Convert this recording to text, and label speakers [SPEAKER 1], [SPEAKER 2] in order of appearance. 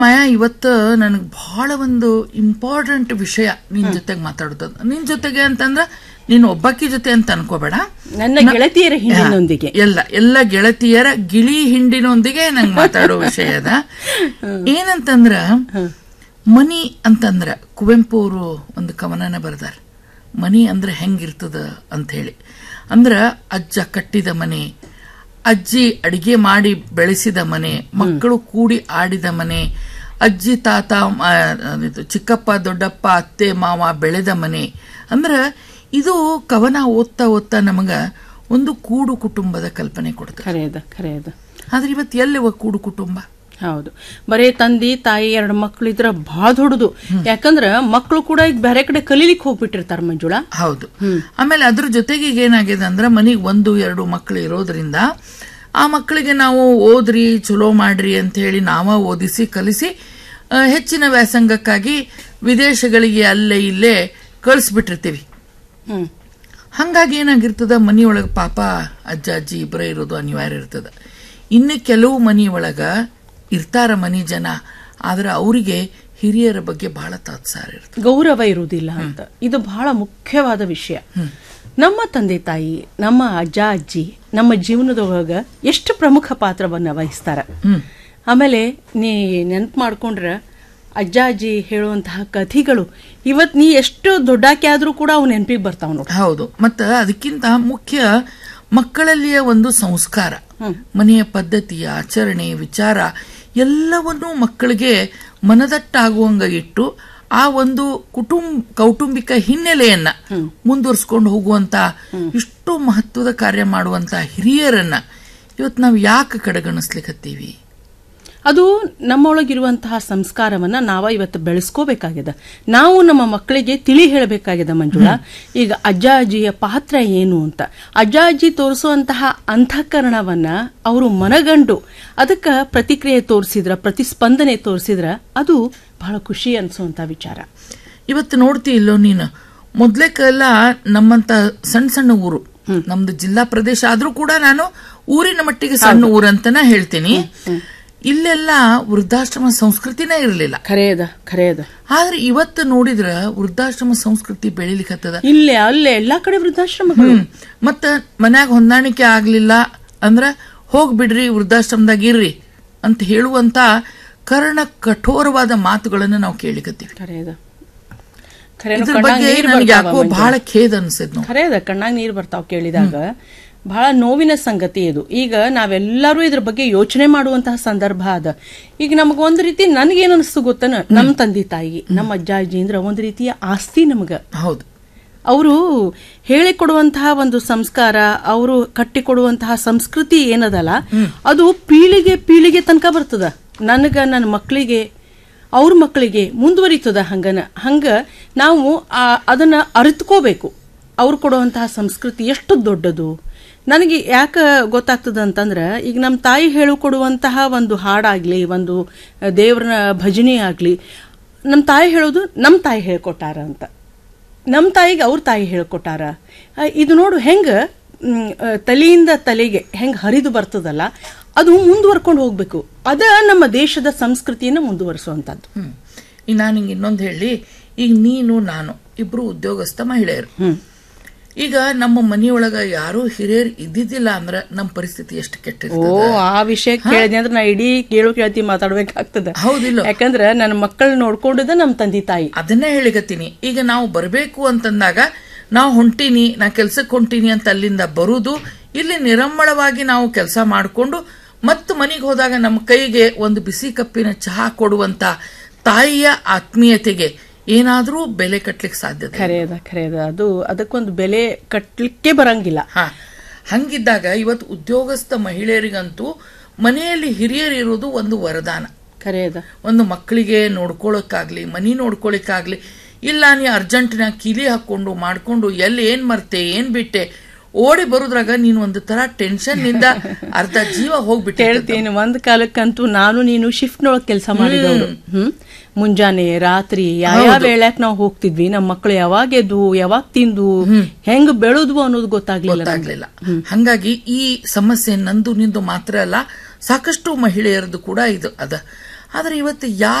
[SPEAKER 1] ಮಾಯಾ ಇವತ್ತು ನನಗೆ ಬಹಳ ಒಂದು ಇಂಪಾರ್ಟೆಂಟ್ ವಿಷಯ ನಿನ್ ಜೊತೆಗೆ ಮಾತಾಡೋದು ನಿನ್ ಜೊತೆಗೆ ಅಂತಂದ್ರ ನೀನ್ ಒಬ್ಬಾಕಿ ಜೊತೆ ಅಂತ ಅನ್ಕೋಬೇಡ
[SPEAKER 2] ನನ್ನ ಗೆಳತಿಯರ ಹಿಂದಿನೊಂದಿಗೆ
[SPEAKER 1] ಎಲ್ಲ ಎಲ್ಲ ಗೆಳತಿಯರ ಗಿಳಿ ಹಿಂಡಿನೊಂದಿಗೆ ನಂಗೆ ಮಾತಾಡೋ ವಿಷಯ ಅದ ಏನಂತಂದ್ರ ಮನಿ ಅಂತಂದ್ರ ಕುವೆಂಪು ಅವರು ಒಂದು ಕವನನ ಬರ್ದಾರ ಮನಿ ಅಂದ್ರೆ ಹೆಂಗಿರ್ತದ ಅಂತ ಹೇಳಿ ಅಂದ್ರ ಅಜ್ಜ ಕಟ್ಟಿದ ಮನೆ ಅಜ್ಜಿ ಅಡಿಗೆ ಮಾಡಿ ಬೆಳೆಸಿದ ಮನೆ ಮಕ್ಕಳು ಕೂಡಿ ಆಡಿದ ಮನೆ ಅಜ್ಜಿ ತಾತ ಆ, ಇದು ಚಿಕ್ಕಪ್ಪ ದೊಡ್ಡಪ್ಪ ಅತ್ತೆ ಮಾವ ಬೆಳೆದ ಮನೆ ಅಂದ್ರ ಇದು ಕವನ ಓದ್ತಾ ಓದ್ತಾ ನಮಗ ಒಂದು ಕೂಡು ಕುಟುಂಬದ ಕಲ್ಪನೆ ಕೊಡ್ತದೆ
[SPEAKER 2] ಖರೇದ ಖರೇದ
[SPEAKER 1] ಆದ್ರೆ ಇವತ್ತು ಎಲ್ಲಿವ ಕೂಡು ಕುಟುಂಬ
[SPEAKER 2] ಹೌದು ಬರೇ ತಂದಿ ತಾಯಿ ಎರಡು ಮಕ್ಳು ಇದ್ರ ಬಹಳ ದೊಡ್ಡದು ಯಾಕಂದ್ರ ಮಕ್ಕಳು ಕೂಡ ಈಗ ಬೇರೆ ಕಡೆ ಕಲೀಲಿಕ್ಕೆ ಹೋಗ್ಬಿಟ್ಟಿರ್ತಾರ ಮಂಜುಳಾ
[SPEAKER 1] ಹೌದು ಆಮೇಲೆ ಅದ್ರ ಜೊತೆಗೆ ಈಗ ಏನಾಗಿದೆ ಅಂದ್ರೆ ಮನೆಗೆ ಒಂದು ಎರಡು ಮಕ್ಕಳು ಇರೋದ್ರಿಂದ ಆ ಮಕ್ಕಳಿಗೆ ನಾವು ಓದ್ರಿ ಚಲೋ ಮಾಡ್ರಿ ಅಂತ ಹೇಳಿ ನಾವ ಓದಿಸಿ ಕಲಿಸಿ ಆ, ಹೆಚ್ಚಿನ ವ್ಯಾಸಂಗಕ್ಕಾಗಿ ವಿದೇಶಗಳಿಗೆ ಅಲ್ಲೇ ಇಲ್ಲೇ ಕಳಿಸ್ಬಿಟ್ಟಿರ್ತೀವಿ
[SPEAKER 2] ಹ್ಮ್
[SPEAKER 1] ಹಂಗಾಗಿ ಏನಾಗಿರ್ತದ ಮನಿಯೊಳಗ ಪಾಪ ಅಜ್ಜ ಅಜ್ಜಿ ಇಬ್ಬರೇ ಇರೋದು ಅನಿವಾರ್ಯ ಇರ್ತದ ಇನ್ನು ಕೆಲವು ಮನಿಯೊಳಗ ಇರ್ತಾರ ಮನಿ ಜನ ಆದ್ರೆ ಅವರಿಗೆ ಹಿರಿಯರ ಬಗ್ಗೆ ಬಹಳ ತಾತ್ಸಾರ ಇರ್ತದೆ
[SPEAKER 2] ಗೌರವ ಇರುವುದಿಲ್ಲ ಅಂತ ಇದು ಬಹಳ ಮುಖ್ಯವಾದ ವಿಷಯ ನಮ್ಮ ತಂದೆ ತಾಯಿ ನಮ್ಮ ಅಜ್ಜ ಅಜ್ಜಿ ನಮ್ಮ ಜೀವನದೊಳಗ ಎಷ್ಟು ಪ್ರಮುಖ ಪಾತ್ರವನ್ನ ವಹಿಸ್ತಾರ ಆಮೇಲೆ ನೀ ನೆನ್ಪು ಮಾಡ್ಕೊಂಡ್ರ ಅಜ್ಜ ಅಜ್ಜಿ ಹೇಳುವಂತಹ ಕಥೆಗಳು ಇವತ್ ನೀ ಎಷ್ಟು ದೊಡ್ಡಾಕಿ ಆದ್ರೂ ಕೂಡ ಅವು ನೆನಪಿಗೆ ಬರ್ತಾವ ನೋಡು
[SPEAKER 1] ಹೌದು ಮತ್ತ ಅದಕ್ಕಿಂತ ಮುಖ್ಯ ಮಕ್ಕಳಲ್ಲಿಯ ಒಂದು ಸಂಸ್ಕಾರ ಮನೆಯ ಪದ್ಧತಿ ಆಚರಣೆ ವಿಚಾರ ಎಲ್ಲವನ್ನೂ ಮಕ್ಕಳಿಗೆ ಮನದಟ್ಟಾಗುವಂಗ ಇಟ್ಟು ಆ ಒಂದು ಕುಟುಂಬ ಕೌಟುಂಬಿಕ ಹಿನ್ನೆಲೆಯನ್ನ ಮುಂದುವರ್ಸ್ಕೊಂಡು ಹೋಗುವಂತ ಇಷ್ಟು ಮಹತ್ವದ ಕಾರ್ಯ ಮಾಡುವಂತ ಹಿರಿಯರನ್ನ ಇವತ್ತು ನಾವು ಯಾಕೆ ಕಡೆಗಣಿಸ್ಲಿಕ್ಕತ್ತೀವಿ
[SPEAKER 2] ಅದು ನಮ್ಮೊಳಗಿರುವಂತಹ ಸಂಸ್ಕಾರವನ್ನ ನಾವ ಇವತ್ತು ಬೆಳೆಸ್ಕೋಬೇಕಾಗಿದೆ ನಾವು ನಮ್ಮ ಮಕ್ಕಳಿಗೆ ತಿಳಿ ಹೇಳಬೇಕಾಗಿದೆ ಮಂಜುಳಾ ಈಗ ಅಜ್ಜ ಅಜ್ಜಿಯ ಪಾತ್ರ ಏನು ಅಂತ ಅಜ್ಜ ಅಜ್ಜಿ ತೋರಿಸುವಂತಹ ಅಂತಃಕರಣವನ್ನ ಅವರು ಮನಗಂಡು ಅದಕ್ಕೆ ಪ್ರತಿಕ್ರಿಯೆ ತೋರಿಸಿದ್ರ ಪ್ರತಿಸ್ಪಂದನೆ ತೋರಿಸಿದ್ರ ಅದು ಬಹಳ ಖುಷಿ ಅನ್ಸುವಂತ ವಿಚಾರ
[SPEAKER 1] ಇವತ್ತು ನೋಡ್ತಿ ಇಲ್ಲೋ ನೀನು ಮೊದ್ಲೇಕೆಲ್ಲ ನಮ್ಮಂತ ಸಣ್ಣ ಸಣ್ಣ ಊರು ನಮ್ದು ಜಿಲ್ಲಾ ಪ್ರದೇಶ ಆದ್ರೂ ಕೂಡ ನಾನು ಊರಿನ ಮಟ್ಟಿಗೆ ಸಣ್ಣ ಊರು ಅಂತನ ಹೇಳ್ತೀನಿ ಇಲ್ಲೆಲ್ಲ ವೃದ್ಧಾಶ್ರಮ ಸಂಸ್ಕೃತಿನೇ ಇರಲಿಲ್ಲ
[SPEAKER 2] ಖರೇದ ಖರೇದ
[SPEAKER 1] ಆದ್ರೆ ಇವತ್ತು ನೋಡಿದ್ರ ವೃದ್ಧಾಶ್ರಮ ಸಂಸ್ಕೃತಿ ಬೆಳಿಲಿಕ್ಕತ್ತದ
[SPEAKER 2] ಇಲ್ಲೇ ಅಲ್ಲೇ ಎಲ್ಲಾ ಕಡೆ ವೃದ್ಧಾಶ್ರಮಗಳು
[SPEAKER 1] ಹ್ಮ್ ಮತ್ತ ಮನ್ಯಾಗ ಹೊಂದಾಣಿಕೆ ಆಗ್ಲಿಲ್ಲ ಅಂದ್ರ ಹೋಗ್ಬಿಡ್ರಿ ವೃದ್ಧಾಶ್ರಮದಾಗ ಇರ್ರಿ ಅಂತ ಹೇಳುವಂತ ಕರ್ಣ ಕಠೋರವಾದ ಮಾತುಗಳನ್ನ ನಾವು ಕೇಳಿಕತ್ತೀವಿ
[SPEAKER 2] ಖರೇದ ಖರೇನ
[SPEAKER 1] ಇದ್ರ
[SPEAKER 2] ಕಣ್ಣಾಗ್
[SPEAKER 1] ಬಗ್ಗೆ
[SPEAKER 2] ನೀರ್
[SPEAKER 1] ನನಗೆ
[SPEAKER 2] ಬರ್ತಾವ
[SPEAKER 1] ಯಾಕೋ
[SPEAKER 2] ಮಂಜು.
[SPEAKER 1] ಬಹಳ ಖೇದ ಅನ್ಸದ್ ನಾವು
[SPEAKER 2] ಖರೇದ ಕಣ್ಣಾಗ ನೀರು ಬರ್ತಾವ್ ಕೇಳಿದಾಗ ಬಹಳ ನೋವಿನ ಸಂಗತಿ ಇದು ಈಗ ನಾವೆಲ್ಲರೂ ಇದ್ರ ಬಗ್ಗೆ ಯೋಚನೆ ಮಾಡುವಂತಹ ಸಂದರ್ಭ ಅದ ಈಗ ನಮಗ ಒಂದ್ ರೀತಿ ನನ್ಗೇನ್ ಅನಿಸ್ತು ಗೊತ್ತನ ನಮ್ ತಂದೆ ತಾಯಿ ನಮ್ಮ ಅಜ್ಜ ಅಜ್ಜಿ ಅಂದ್ರ ಒಂದ್ ರೀತಿಯ ಆಸ್ತಿ ನಮಗ
[SPEAKER 1] ಹೌದು
[SPEAKER 2] ಅವರು ಹೇಳಿಕೊಡುವಂತಹ ಒಂದು ಸಂಸ್ಕಾರ ಅವರು ಕಟ್ಟಿಕೊಡುವಂತಹ ಸಂಸ್ಕೃತಿ ಏನದಲ್ಲ ಅದು ಪೀಳಿಗೆ ಪೀಳಿಗೆ ತನಕ ಬರ್ತದ ನನಗ ನನ್ನ ಮಕ್ಕಳಿಗೆ ಅವ್ರ ಮಕ್ಕಳಿಗೆ ಮುಂದುವರಿತದ ಹಂಗನ ಹಂಗ ನಾವು ಆ ಅದನ್ನ ಅರಿತುಕೋಬೇಕು ಅವ್ರು ಕೊಡುವಂತಹ ಸಂಸ್ಕೃತಿ ಎಷ್ಟು ದೊಡ್ಡದು ನನಗೆ ಯಾಕೆ ಗೊತ್ತಾಗ್ತದ ಅಂತಂದ್ರ ಈಗ ನಮ್ಮ ತಾಯಿ ಹೇಳಿಕೊಡುವಂತಹ ಒಂದು ಹಾಡಾಗ್ಲಿ ಒಂದು ದೇವರ ಭಜನೆ ಆಗ್ಲಿ ನಮ್ಮ ತಾಯಿ ಹೇಳೋದು ನಮ್ಮ ತಾಯಿ ಹೇಳ್ಕೊಟ್ಟಾರ ಅಂತ ನಮ್ಮ ತಾಯಿಗೆ ಅವ್ರ ತಾಯಿ ಹೇಳ್ಕೊಟ್ಟಾರ ಆ, ಇದು ನೋಡು ಹೆಂಗ ಮ್, ಆ, ತಲೆಯಿಂದ ತಲೆಗೆ ಹೆಂಗ್ ಹರಿದು ಬರ್ತದಲ್ಲ ಅದು ಮುಂದುವರ್ಕೊಂಡು ಹೋಗ್ಬೇಕು ಅದ ನಮ್ಮ ದೇಶದ ಸಂಸ್ಕೃತಿಯನ್ನ ಮುಂದುವರಿಸುವಂತದ್ದು
[SPEAKER 1] ಹ್ಮ್ ಈಗ ನಾನು ಹಿಂಗೆ ಇನ್ನೊಂದು ಹೇಳಿ ಈಗ ನೀನು ನಾನು ಇಬ್ರು ಉದ್ಯೋಗಸ್ಥ ಮಹಿಳೆಯರು ಈಗ ನಮ್ಮ ಮನೆಯೊಳಗ ಯಾರು ಹಿರಿಯರು ಇದ್ದಿದ್ದಿಲ್ಲ ಅಂದ್ರ ನಮ್ಮ ಪರಿಸ್ಥಿತಿ ಎಷ್ಟು
[SPEAKER 2] ಓ
[SPEAKER 1] ಕೆಟ್ಟಿರ್ತದೆ
[SPEAKER 2] ಆ ವಿಷಯ ಕೇಳಿದೆ ಅಂದ್ರೆ ನಾ ಇಡೀ ಕೇಳು ಕೇಳ್ತಿ ಮಾತಾಡ್ಬೇಕಾಗ್ತದ
[SPEAKER 1] ಹೌದಿಲ್ಲ
[SPEAKER 2] ಯಾಕಂದ್ರ ನನ್ನ ಮಕ್ಕಳು ನೋಡ್ಕೊಂಡದ ನಮ್ಮ ತಂದೆ ತಾಯಿ
[SPEAKER 1] ಅದನ್ನೇ ಹೇಳಿಕತ್ತೀನಿ ಈಗ ನಾವು ಬರಬೇಕು ಅಂತಂದಾಗ ನಾವು ಹೊಂಟೀನಿ ನಾ ಕೆಲ್ಸಕ್ಕೆ ಹೊಂಟೀನಿ ಅಂತ ಅಲ್ಲಿಂದ ಬರುದು ಇಲ್ಲಿ ನಿರಮ್ಮಳವಾಗಿ ನಾವು ಕೆಲಸ ಮಾಡಿಕೊಂಡು ಮತ್ತು ಮನೆಗೆ ಹೋದಾಗ ನಮ್ಮ ಕೈಗೆ ಒಂದು ಬಿಸಿ ಕಪ್ಪಿನ ಚಹಾ ಕೊಡುವಂತ ತಾಯಿಯ ಆತ್ಮೀಯತೆಗೆ ಏನಾದ್ರೂ ಬೆಲೆ ಕಟ್ಲಿಕ್ಕೆ ಸಾಧ್ಯತೆ
[SPEAKER 2] ಖರೇದ ಖರೇದ ಅದು ಅದಕ್ಕೊಂದು ಬೆಲೆ ಕಟ್ಲಿಕ್ಕೆ ಬರಂಗಿಲ್ಲ
[SPEAKER 1] ಹಾ ಹಂಗಿದ್ದಾಗ ಇವತ್ತು ಉದ್ಯೋಗಸ್ಥ ಮಹಿಳೆಯರಿಗಂತೂ ಮನೆಯಲ್ಲಿ ಹಿರಿಯರು ಇರುವುದು ಒಂದು ವರದಾನ
[SPEAKER 2] ಖರೇದ
[SPEAKER 1] ಒಂದು ಮಕ್ಕಳಿಗೆ ನೋಡ್ಕೊಳಕ್ಕಾಗ್ಲಿ ಮನಿ ನೋಡ್ಕೊಳಕ್ಕಾಗ್ಲಿ ಇಲ್ಲ ನೀ ಅರ್ಜೆಂಟ್ನಾಗ ಕೀಲಿ ಹಾಕೊಂಡು ಮಾಡ್ಕೊಂಡು ಎಲ್ಲಿ ಏನ್ ಮರ್ತೆ ಏನ್ ಬಿಟ್ಟೆ ಓಡಿ ಬರುದ್ರಾಗ ನೀನು ಒಂದು ತರ ಟೆನ್ಷನ್ ನಿಂದ ಅರ್ಧ ಜೀವ ಹೋಗ್ಬಿಟ್ಟೆ
[SPEAKER 2] ಹೇಳ್ತೀನಿ ಒಂದ್ ಕಾಲಕ್ಕಂತೂ ನಾನು ನೀನು ಶಿಫ್ಟ್ ನೊಳಗ್ ಕೆಲಸ ಮಾಡಿದವರು ಹ್ಮ್ ಮುಂಜಾನೆ ರಾತ್ರಿ ಯಾವ ವೇಳ್ಯಾಕ್ ನಾವು ಹೋಗ್ತಿದ್ವಿ ನಮ್ಮ ಮಕ್ಕಳು ಯಾವಾಗ ಎದ್ದು ಯಾವಾಗ ತಿಂದು ಹೆಂಗ್ ಬೆಳೆದ್ವು ಅನ್ನೋದು ಗೊತ್ತಾಗ್ಲಿಲ್ಲ ನಮ್ಗೆ.
[SPEAKER 1] ಗೊತ್ತಾಗ್ಲಿಲ್ಲ ಹಂಗಾಗಿ ಈ ಸಮಸ್ಯೆ ನಂದು ನಿಂದು ಮಾತ್ರ ಅಲ್ಲ ಸಾಕಷ್ಟು ಮಹಿಳೆಯರದು ಕೂಡ ಇದು ಅದ ಆದ್ರೆ ಇವತ್ತು ಯಾ